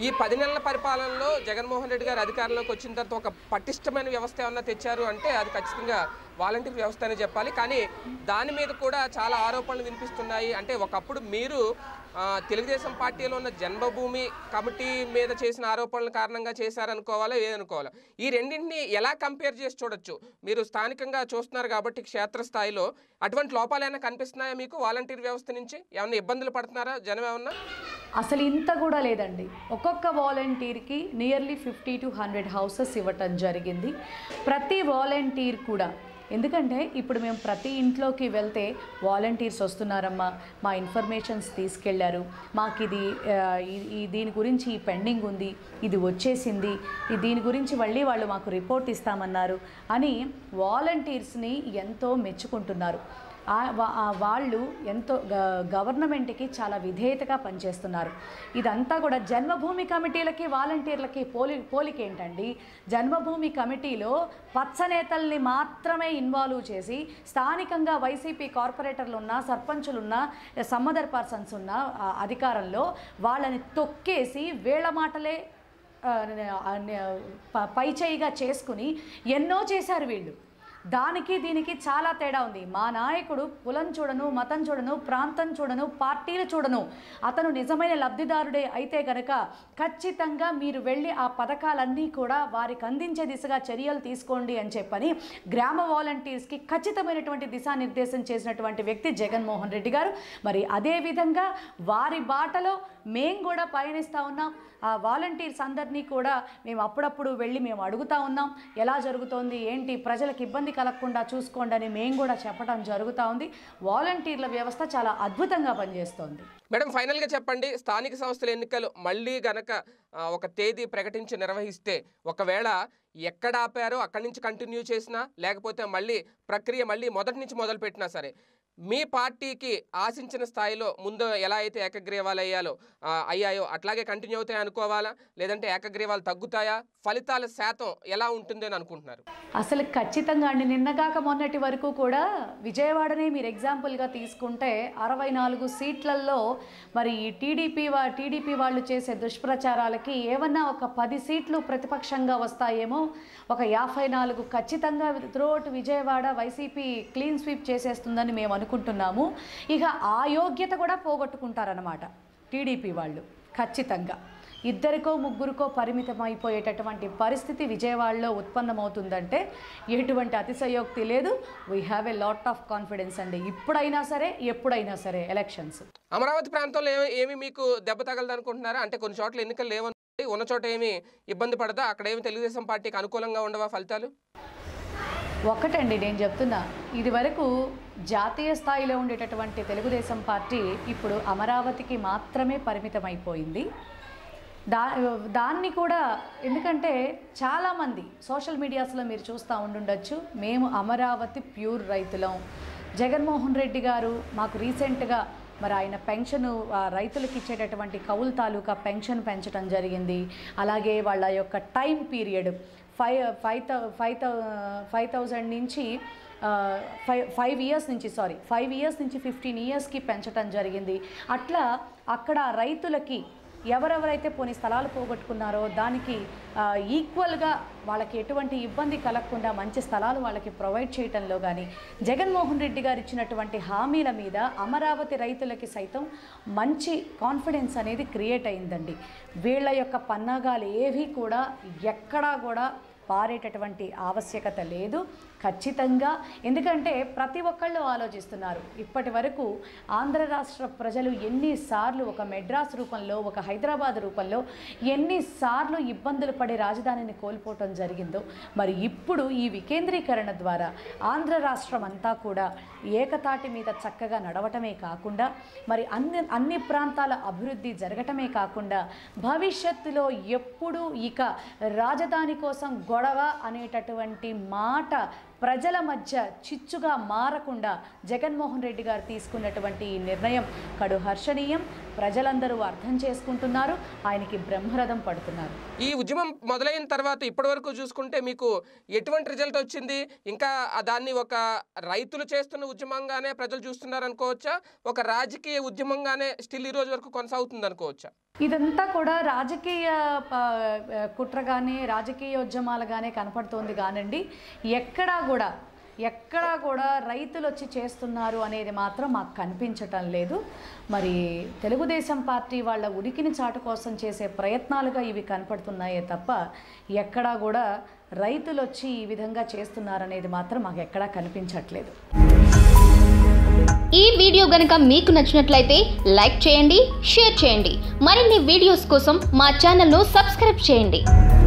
ఈ పది నెలల పరిపాలనలో జగన్మోహన్ రెడ్డి గారు అధికారంలోకి వచ్చిన తర్వాత ఒక పటిష్టమైన వ్యవస్థ ఏమన్నా తెచ్చారు అంటే అది ఖచ్చితంగా వాలంటీర్ వ్యవస్థ అని చెప్పాలి కానీ దాని మీద కూడా చాలా ఆరోపణలు వినిపిస్తున్నాయి అంటే ఒకప్పుడు మీరు ఆ, తెలుగుదేశం పార్టీలో ఉన్న జన్మభూమి కమిటీ మీద చేసిన ఆరోపణల కారణంగా చేశారనుకోవాలా ఏదనుకోవాలా ఈ రెండింటిని ఎలా కంపేర్ చేసి చూడొచ్చు మీరు స్థానికంగా చూస్తున్నారు కాబట్టి క్షేత్రస్థాయిలో అటువంటి లోపాలైనా కనిపిస్తున్నాయా మీకు వాలంటీర్ వ్యవస్థ నుంచి ఏమన్నా ఇబ్బందులు పడుతున్నారా జనం ఏమన్నా అసలు ఇంత కూడా లేదండి ఒక్కొక్క వాలంటీర్కి nearly fifty to hundred houses ఇవ్వటం జరిగింది ప్రతి వాలంటీర్ కూడా ఎందుకంటే ఇప్పుడు మేము ప్రతి ఇంట్లోకి వెళ్తే వాలంటీర్స్ వస్తున్నారమ్మా మా ఇన్ఫర్మేషన్స్ తీసుకెళ్లారు మాకు ఇది ఆ, ఈ- ఈ దీని గురించి ఈ పెండింగ్ ఉంది ఇది వచ్చేసింది ఈ దీని గురించి మళ్ళీ వాళ్ళు మాకు రిపోర్ట్ ఇస్తామన్నారు అని వాలంటీర్స్ని ఎంతో మెచ్చుకుంటున్నారు ఆ- వా- ఆ వాళ్ళు ఎంతో గ- గవర్నమెంట్కి చాలా విధేయతగా పనిచేస్తున్నారు ఇదంతా కూడా జన్మభూమి కమిటీలకి వాలంటీర్లకి పోలి పోలిక ఏంటండి జన్మభూమి కమిటీలో పచ్చనేతల్ని మాత్రమే ఇన్వాల్వ్ చేసి స్థానికంగా వైసీపీ కార్పొరేటర్లు ఉన్న సర్పంచులు ఉన్న సమ్మదర్ పర్సన్స్ ఉన్న ఆ, అధికారంలో వాళ్ళని తొక్కేసి వేళ మాటలే ఆ, ఆ, ప- పైచేయిగా చేసుకుని ఎన్నో చేశారు వీళ్ళు దానికి దీనికి చాలా తేడా ఉంది మా నాయకుడు కులం చూడను మతం చూడను ప్రాంతం చూడను పార్టీలు చూడను అతను నిజమైన లబ్ధిదారుడే అయితే గనక ఖచ్చితంగా మీరు వెళ్ళి ఆ పథకాలన్నీ కూడా వారికి అందించే దిశగా చర్యలు తీసుకోండి అని చెప్పని గ్రామ వాలంటీర్స్కి ఖచ్చితమైనటువంటి దిశానిర్దేశం చేసినటువంటి వ్యక్తి జగన్మోహన్ రెడ్డి గారు మరి అదే విధంగా వారి బాటలో మేం కూడా పయనిస్తూ ఉన్నాం ఆ వాలంటీర్స్ అందరినీ కూడా మేము అప్పుడప్పుడు వెళ్ళి మేము అడుగుతా ఉన్నాం ఎలా జరుగుతోంది ఏంటి ప్రజలకు ఇబ్బంది కలగకుండా చూసుకోండి అని మేము కూడా చెప్పడం జరుగుతూ ఉంది వాలంటీర్ల వ్యవస్థ చాలా అద్భుతంగా పనిచేస్తోంది మేడం ఫైనల్గా చెప్పండి స్థానిక సంస్థల ఎన్నికలు మళ్ళీ గనక ఆ, ఒక తేదీ ప్రకటించి నిర్వహిస్తే ఒకవేళ ఎక్కడ ఆపారో అక్కడి నుంచి కంటిన్యూ చేసినా లేకపోతే మళ్ళీ ప్రక్రియ మళ్ళీ మొదటి నుంచి మొదలు పెట్టినా సరే మీ పార్టీకి ఆశించిన స్థాయిలో ముందు ఎలా అయితే ఏకగ్రీవాలు అయ్యాలో ఆ, అయ్యాయో అట్లాగే కంటిన్యూ అవుతాయి అనుకోవాలా లేదంటే ఏకగ్రీవాలు తగ్గుతాయా ఫలితాల శాతం ఎలా ఉంటుంది అని అనుకుంటున్నారు అసలు ఖచ్చితంగా అండి నిన్నగాక మొన్నటి వరకు కూడా విజయవాడనే మీరు ఎగ్జాంపుల్గా తీసుకుంటే అరవై నాలుగు సీట్లలో మరి ఈ టీడీపీ వా టీడీపీ వాళ్ళు చేసే దుష్ప్రచారాలకి ఏమన్నా ఒక పది సీట్లు ప్రతిపక్షంగా వస్తాయేమో ఒక యాభై నాలుగు ఖచ్చితంగా throughout Vijayawada YCP clean sweep చేసేస్తుందని మేము అనుకుంటున్నాము ఇక ఆ యోగ్యత కూడా పోగొట్టుకుంటారనమాట టీడీపీ వాళ్ళు ఖచ్చితంగా ఇద్దరికో ముగ్గురికో పరిమితం అయిపోయేటటువంటి పరిస్థితి విజయవాడలో ఉత్పన్నమవుతుందంటే ఎటువంటి అతిశయోక్తి లేదు we have a lot of confidence అండి ఇప్పుడైనా సరే ఎప్పుడైనా సరే ఎలక్షన్స్ అమరావతి ప్రాంతంలో ఏమి ఏమి మీకు దెబ్బ తగలదు అనుకుంటున్నారా అంటే కొన్ని చోట్ల ఎన్నికలు లేవనుకోండి ఉన్న చోట ఏమి ఇబ్బంది పడదా అక్కడ ఏమి తెలుగుదేశం పార్టీకి అనుకూలంగా ఉండవా ఫలితాలు ఒకటండి నేను చెప్తున్నా ఇది వరకు జాతీయ స్థాయిలో ఉండేటటువంటి తెలుగుదేశం పార్టీ ఇప్పుడు అమరావతికి మాత్రమే పరిమితం అయిపోయింది దా దాన్ని కూడా ఎందుకంటే చాలామంది సోషల్ మీడియాస్లో మీరు చూస్తూ ఉండుండొచ్చు మేము అమరావతి ప్యూర్ రైతులం జగన్మోహన్ రెడ్డి గారు మాకు రీసెంట్గా మరి ఆయన పెన్షన్ ఆ, రైతులకు ఇచ్చేటటువంటి కౌలు తాలూకా పెన్షన్ పెంచడం జరిగింది అలాగే వాళ్ళ యొక్క time period five five thou five thou five thousand నుంచి ఆ, ఫైవ్ ఫైవ్ ఇయర్స్ నుంచి సారీ ఫైవ్ ఇయర్స్ నుంచి ఫిఫ్టీన్ ఇయర్స్కి పెంచడం జరిగింది అట్లా అక్కడ రైతులకి ఎవరెవరైతే పోనీ స్థలాలు పోగొట్టుకున్నారో దానికి ఆ, ఈక్వల్గా వాళ్ళకి ఎటువంటి ఇబ్బంది కలగకుండా మంచి స్థలాలు వాళ్ళకి ప్రొవైడ్ చేయటంలో కానీ జగన్మోహన్ రెడ్డి గారు ఇచ్చినటువంటి హామీల మీద అమరావతి రైతులకి సైతం మంచి కాన్ఫిడెన్స్ అనేది క్రియేట్ అయిందండి వీళ్ళ యొక్క పన్నాగాలు ఏవి కూడా ఎక్కడా కూడా పారేటటువంటి ఆవశ్యకత లేదు ఖచ్చితంగా ఎందుకంటే ప్రతి ఒక్కళ్ళు ఆలోచిస్తున్నారు ఇప్పటి వరకు ఆంధ్ర రాష్ట్ర ప్రజలు ఎన్నిసార్లు ఒక మెడ్రాస్ రూపంలో ఒక హైదరాబాద్ రూపంలో ఎన్నిసార్లు ఇబ్బందులు పడి రాజధానిని కోల్పోవటం జరిగిందో మరి ఇప్పుడు ఈ వికేంద్రీకరణ ద్వారా ఆంధ్ర రాష్ట్రం అంతా కూడా ఏకతాటి మీద చక్కగా నడవటమే కాకుండా మరి అన్ని అన్ని ప్రాంతాల అభివృద్ధి జరగటమే కాకుండా భవిష్యత్తులో ఎప్పుడు ఇక రాజధాని కోసం గొడవ అనేటటువంటి మాట ప్రజల మధ్య చిచ్చుగా మారకుండా జగన్మోహన్ రెడ్డి గారు తీసుకున్నటువంటి ఈ నిర్ణయం కడు హర్షణీయం ప్రజలందరూ అర్థం చేసుకుంటున్నారు ఆయనకి బ్రహ్మరథం పడుతున్నారు ఈ ఉద్యమం మొదలైన తర్వాత ఇప్పటివరకు చూసుకుంటే మీకు ఎటువంటి రిజల్ట్ వచ్చింది ఇంకా ఆ దాన్ని ఒక రైతులు చేస్తున్న ఉద్యమంగానే ప్రజలు చూస్తున్నారు అనుకోవచ్చా ఒక రాజకీయ ఉద్యమంగానే స్టిల్ ఈ రోజు వరకు కొనసాగుతుంది అనుకోవచ్చా ఇదంతా కూడా రాజకీయ ఆ, ఆ, కుట్రగానే రాజకీయోద్యమాలుగానే కనపడుతోంది కానండి ఎక్కడా కూడా ఎక్కడా కూడా రైతులు వచ్చి చేస్తున్నారు అనేది మాత్రం మాకు కనిపించటం లేదు మరి తెలుగుదేశం పార్టీ వాళ్ళ ఉనికిని చాటు కోసం చేసే ప్రయత్నాలుగా ఇవి కనపడుతున్నాయే తప్ప ఎక్కడా కూడా రైతులు వచ్చి ఈ విధంగా చేస్తున్నారనేది మాత్రం మాకు ఎక్కడా కనిపించట్లేదు ఈ వీడియో గనుక మీకు నచ్చినట్లయితే లైక్ చేయండి షేర్ చేయండి మరిన్ని వీడియోస్ కోసం మా ఛానల్ను సబ్స్క్రైబ్ చేయండి